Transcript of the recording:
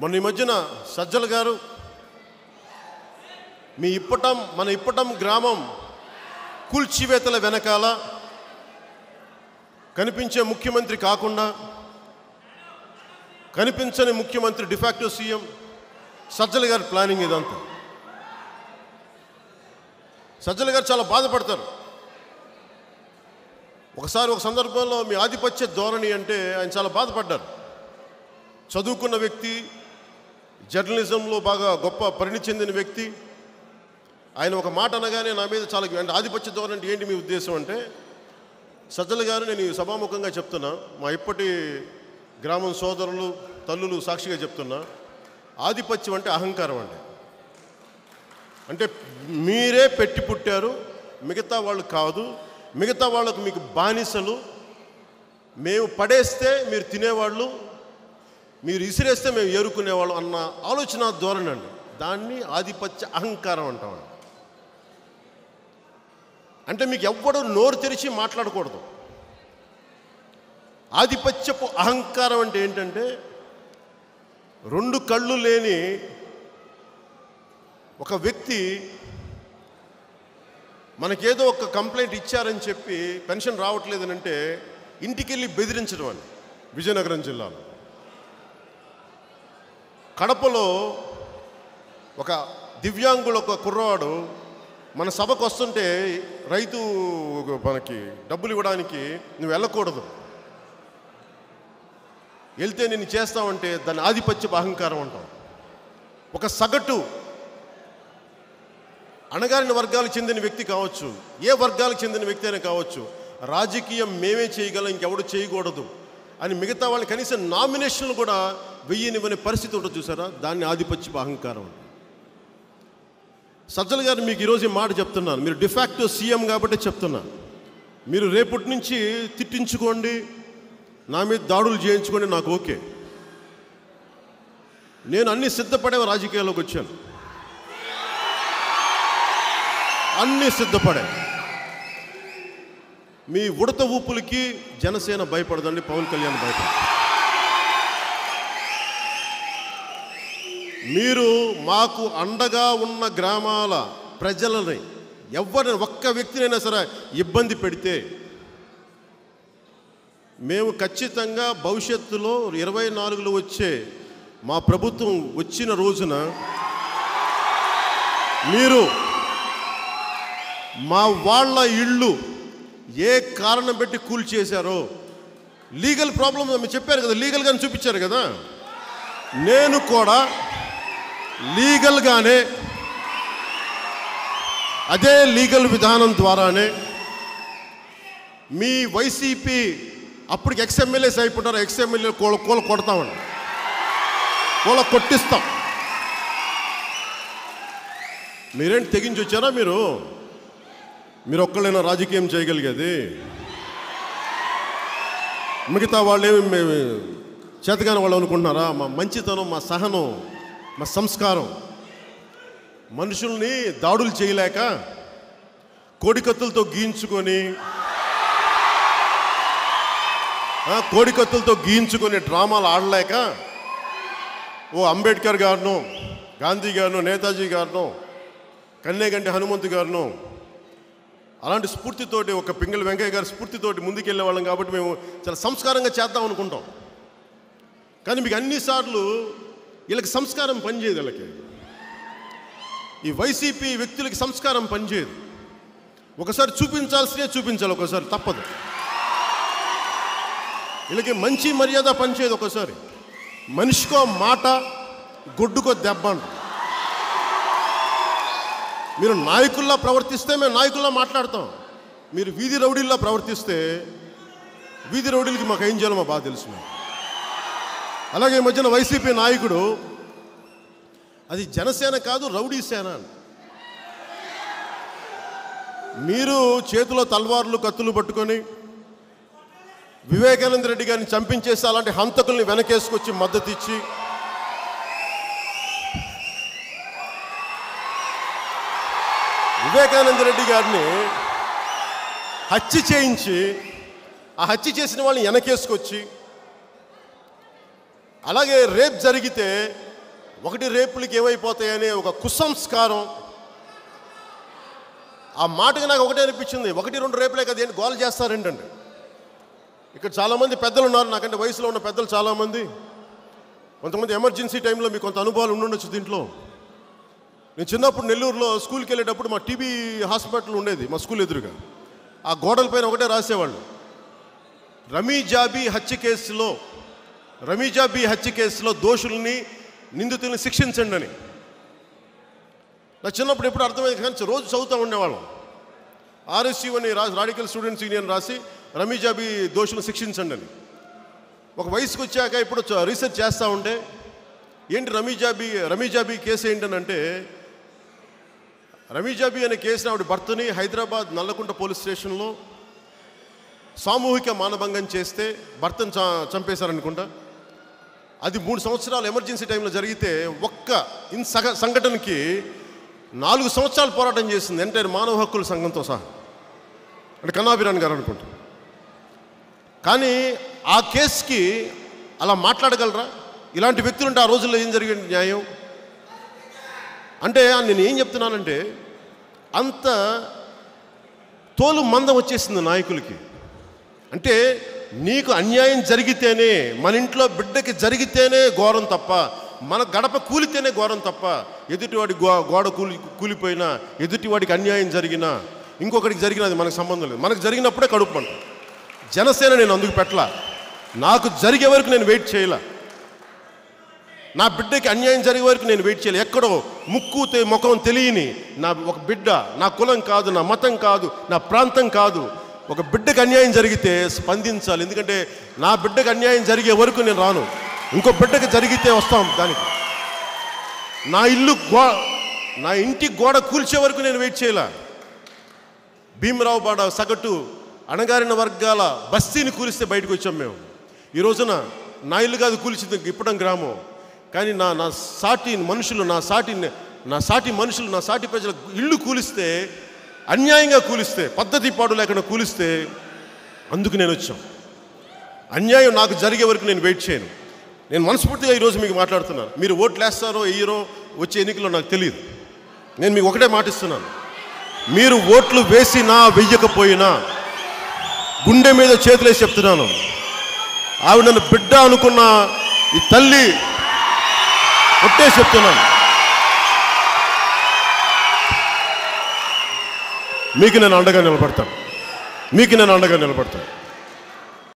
మొన్న ఈ మధ్యన సజ్జల గారు మీ ఇప్పటం మన ఇప్పటం గ్రామం కూల్చివేతల వెనకాల కనిపించే ముఖ్యమంత్రి కాకుండా కనిపించని ముఖ్యమంత్రి డిఫాక్టో సీఎం సజ్జల గారి ప్లానింగ్ ఇదంతా సజ్జల గారు చాలా బాధపడతారు ఒకసారి ఒక సందర్భంలో మీ ఆధిపత్య ధోరణి అంటే ఆయన చాలా బాధపడ్డారు చదువుకున్న వ్యక్తి జర్నలిజంలో బాగా గొప్ప పరిణి చెందిన వ్యక్తి ఆయన ఒక మాట అనగానే నా మీద చాలా అంటే ఆధిపత్య ధోరణి అంటే ఏంటి మీ ఉద్దేశం అంటే సజ్జల గారు నేను ఈ సభాముఖంగా చెప్తున్నా మా ఇప్పటి గ్రామం సోదరులు తల్లులు సాక్షిగా చెప్తున్నా ఆధిపత్యం అంటే అహంకారం అండి అంటే మీరే పెట్టి పుట్టారు మిగతా వాళ్ళు కాదు మిగతా వాళ్ళకు మీకు బానిసలు మేము పడేస్తే మీరు తినేవాళ్ళు మీరు ఇసిరేస్తే మేము ఏరుకునేవాళ్ళం అన్న ఆలోచన ధోరణి అండి దాన్ని ఆధిపత్య అహంకారం అంటామండి అంటే మీకు ఎవ్వడు నోరు తెరిచి మాట్లాడకూడదు ఆధిపత్యపు అహంకారం అంటే ఏంటంటే రెండు కళ్ళు లేని ఒక వ్యక్తి మనకేదో ఒక కంప్లైంట్ ఇచ్చారని చెప్పి పెన్షన్ రావట్లేదని అంటే ఇంటికి వెళ్ళి బెదిరించడం అని విజయనగరం జిల్లాలో కడపలో ఒక దివ్యాంగుడు ఒక కుర్రవాడు మన సభకు వస్తుంటే రైతు మనకి డబ్బులు ఇవ్వడానికి నువ్వు వెళ్ళకూడదు వెళ్తే నేను చేస్తామంటే దాని ఆధిపత్యపు అహంకారం అంటాం ఒక సగటు అణగారిన వర్గాలకు చెందిన వ్యక్తి కావచ్చు ఏ వర్గాలకు చెందిన వ్యక్తి అయినా కావచ్చు రాజకీయం మేమే చేయగలం ఇంకెవడు చేయకూడదు అని మిగతా వాళ్ళని కనీసం నామినేషన్లు కూడా వెయ్యనివ్వని పరిస్థితి ఉంటుంది చూసారా దాన్ని ఆధిపత్యపు అహంకారం అంటారు. సజ్జల గారు మీకు ఈరోజు ఈ మాట చెప్తున్నాను మీరు డిఫాక్టో సీఎం కాబట్టి చెప్తున్నా మీరు రేపటి నుంచి తిట్టించుకోండి నా మీద దాడులు చేయించుకోండి నాకు ఓకే నేను అన్ని సిద్ధపడే రాజకీయాల్లోకి వచ్చాను అన్ని సిద్ధపడే మీ ఉడత ఊపులకి జనసేన భయపడదండి పవన్ కళ్యాణ్ భయపడ మీరు మాకు అండగా ఉన్న గ్రామాల ప్రజలని ఎవరిని ఒక్క వ్యక్తినైనా సరే ఇబ్బంది పెడితే మేము ఖచ్చితంగా భవిష్యత్తులో ఇరవై నాలుగులో వచ్చే మా ప్రభుత్వం వచ్చిన రోజున మీరు మా వాళ్ళ ఇళ్ళు ఏ కారణం పెట్టి కూల్ చేశారో లీగల్ ప్రాబ్లం మీరు చెప్పారు కదా లీగల్గానే చూపించారు కదా నేను కూడా లీగల్గానే అదే లీగల్ విధానం ద్వారానే మీ వైసీపీ అప్పటికి ఎక్స్ఎమ్మెల్యేస్ అయిపోతారు ఎక్స్ఎమ్మెల్యే కూల కూల కొడతామండి కూల కొట్టిస్తాం మీరేంటి తెగించి వచ్చారా మీరు మీరు ఒక్కళ్ళైనా రాజకీయం చేయగలిగేది మిగతా వాళ్ళేమి మేము చేతగాని వాళ్ళు అనుకుంటున్నారా మా మంచితనం మా సహనం మా సంస్కారం మనుషుల్ని దాడులు చేయలేక కోడికత్తులతో గీయించుకొని ఆ, కోడికత్తులతో గీయించుకొని డ్రామాలు ఆడలేక ఓ అంబేద్కర్ గారును గాంధీ గారును నేతాజీ గారును కన్నేగంటి హనుమంతు గారును అలాంటి స్ఫూర్తితోటి ఒక పింగళి వెంకయ్య గారి స్ఫూర్తితోటి ముందుకెళ్ళే వాళ్ళం కాబట్టి మేము చాలా సంస్కారంగా చేద్దాం అనుకుంటాం కానీ మీకు అన్నిసార్లు వీళ్ళకి సంస్కారం పనిచేయదు వీళ్ళకి ఈ వైసీపీ వ్యక్తులకి సంస్కారం పనిచేయదు ఒకసారి చూపించాల్సినే చూపించాలి ఒకసారి తప్పదు వీళ్ళకి మంచి మర్యాద పనిచేయదు ఒకసారి మనిషికో మాట గొడ్డుకో దెబ్బ అంటారు మీరు నాయకుల్లా ప్రవర్తిస్తే మేము నాయకుల్లా మాట్లాడతాం మీరు వీధి రౌడీల్లా ప్రవర్తిస్తే వీధి రౌడీలకి మాకు ఏం చేయాలో మా బాగా తెలుసు మేము. అలాగే ఈ మధ్యన వైసీపీ నాయకుడు అది జనసేన కాదు రౌడీ సేన అని. మీరు చేతిలో తల్వార్లు కత్తులు పట్టుకొని వివేకానంద రెడ్డి గారిని చంపించేసి అలాంటి హంతకుల్ని వెనకేసుకొచ్చి మద్దతు ఇచ్చి వివేకానంద రెడ్డి గారిని హత్య చేయించి ఆ హత్య చేసిన వాళ్ళని వెనకేసుకొచ్చి అలాగే రేప్ జరిగితే ఒకటి రేపులకి ఏమైపోతాయనే ఒక కుసంస్కారం ఆ మాటకి నాకు ఒకటే అనిపించింది ఒకటి రెండు రేపులే కదా ఏంటి గోల చేస్తారేంటండి ఇక్కడ చాలామంది పెద్దలు ఉన్నారు నాకంటే వయసులో ఉన్న పెద్దలు చాలామంది కొంతమంది ఎమర్జెన్సీ టైంలో మీకు కొంత అనుభవాలు ఉండుండొచ్చు దీంట్లో నేను చిన్నప్పుడు నెల్లూరులో స్కూల్కి వెళ్ళేటప్పుడు మా టీబీ హాస్పిటల్ ఉండేది మా స్కూల్ ఎదురుగా ఆ గోడల పైన ఒకటే రాసేవాళ్ళు రమీజాబీ హత్య కేసులో రమీజాబీ హత్య కేసులో దోషుల్ని నిందితుల్ని శిక్షించండి అని నా చిన్నప్పుడు ఎప్పుడు అర్థమైంది కానీ రోజు చదువుతూ ఉండేవాళ్ళం ఆర్ఎస్యూ అని రా రాడికల్ స్టూడెంట్స్ యూనియన్ రాసి రమీజాబీ దోషులను శిక్షించండి అని ఒక వయసుకు వచ్చాక ఇప్పుడు చ- రీసెర్చ్ చేస్తూ ఉంటే ఏంటి రమీజాబీ రమీజాబీ కేసు ఏంటనంటే రమీజాబీ అనే కేసుని ఆవిడ భర్తని హైదరాబాద్ నల్లకుంట పోలీస్ స్టేషన్లో సామూహిక మానభంగం చేస్తే భర్తను చ చంపేశారనుకుంటా అది మూడు సంవత్సరాలు ఎమర్జెన్సీ టైంలో జరిగితే ఒక్క ఇన్ సగ సంఘటనకి నాలుగు సంవత్సరాలు పోరాటం చేసింది ఎంటైర్ మానవ హక్కుల సంఘంతో సహా అంటే కన్నాభిరాణ్ గారు అనుకుంటా కానీ ఆ కేసుకి అలా మాట్లాడగలరా ఇలాంటి వ్యక్తులుంటే ఆ రోజుల్లో ఏం జరిగింది న్యాయం అంటే నేను ఏం చెప్తున్నానంటే అంత తోలు మందం వచ్చేసింది నాయకులకి అంటే నీకు అన్యాయం జరిగితేనే మన ఇంట్లో బిడ్డకి జరిగితేనే ఘోరం తప్ప మన గడప కూలితేనే ఘోరం తప్ప ఎదుటివాడి గో గోడ కూలి కూలిపోయినా ఎదుటివాడికి అన్యాయం జరిగినా ఇంకొకటికి జరిగినది మనకు సంబంధం లేదు మనకు జరిగినప్పుడే కడుపు మంట జనసేన నేను అందుకు పెట్టలా నాకు జరిగే వరకు నేను వెయిట్ చేయలే నా బిడ్డకి అన్యాయం జరిగే వరకు నేను వెయిట్ చేయలే ఎక్కడో ముక్కు తె- ముఖం తెలియని నా ఒక బిడ్డ నా కులం కాదు నా మతం కాదు నా ప్రాంతం కాదు ఒక బిడ్డకి అన్యాయం జరిగితే స్పందించాలి ఎందుకంటే నా బిడ్డకి అన్యాయం జరిగే వరకు నేను రాను ఇంకో బిడ్డకి జరిగితే వస్తాం దానికి నా ఇల్లు గో నా ఇంటి గోడ కూల్చే వరకు నేను వెయిట్ చేయలే భీమరావు బాడ సగటు అణగారిన వర్గాల బస్తీని కూలిస్తే బయటకు వచ్చాం మేము ఈ రోజున నా ఇల్లు కాదు కూల్చింది ఇప్పడం గ్రామం కానీ నా నా సాటి మనుషులు నా సాటి నా సాటి మనుషులు నా సాటి ప్రజల ఇల్లు కూలిస్తే అన్యాయంగా కూలిస్తే పద్ధతి పాడు లేకుండా కూలిస్తే అందుకు నేను వచ్చాం అన్యాయం నాకు జరిగే వరకు నేను వెయిట్ చేయను నేను మనస్ఫూర్తిగా ఈరోజు మీకు మాట్లాడుతున్నాను మీరు ఓట్లు వేస్తారో వేయరో వచ్చే ఎన్నికల్లో నాకు తెలియదు నేను మీకు ఒకటే మాటిస్తున్నాను మీరు ఓట్లు వేసినా వెయ్యకపోయినా గుండె మీద చేతులేసి చెప్తున్నాను ఆవిడ నన్ను బిడ్డ అనుకున్న ఈ తల్లి ఒట్టే చెప్తున్నాను మీకు నేను అండగా నిలబడతాను మీకు నేను అండగా నిలబడతాను